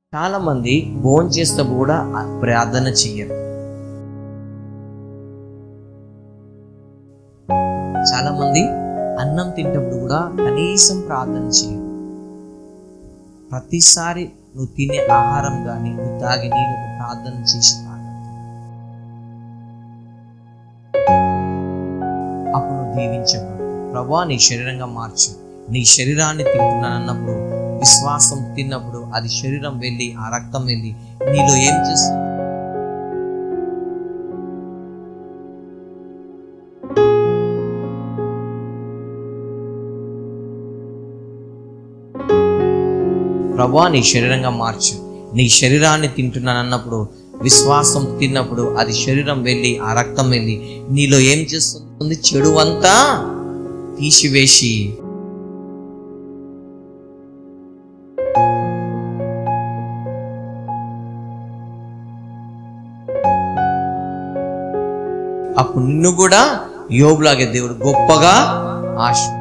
చాలా మంది భోజనం చేసేటప్పుడు కూడా ఆ ప్రార్థన చెయ్యరు చాలా మంది అన్నం తింటప్పుడు కూడా కనీసం ప్రార్థన చేయరు ప్రతిసారి నువ్వు తినే ఆహారం కానీ నువ్వు తాగే నీళ్ళకు ప్రార్థన చేసి తాగాలి అప్పుడు నువ్వు దీవించబడు ప్రభా నీ శరీరంగా మార్చు నీ శరీరాన్ని తింటున్నానన్నప్పుడు విశ్వాసం తిన్నప్పుడు అది శరీరం వెళ్ళి ఆ రక్తం వెళ్ళి నీలో ఏం చేస్తుంది ప్రభా నీ శరీరంగా మార్చు నీ శరీరాన్ని తింటున్నానన్నప్పుడు విశ్వాసం తిన్నప్పుడు అది శరీరం వెళ్ళి ఆ రక్తం వెళ్ళి నీలో ఏం చేస్తుంది చెడు అంతా తీసివేసి అప్పుడు నిన్ను కూడా యోగులాగే దేవుడు గొప్పగా ఆశ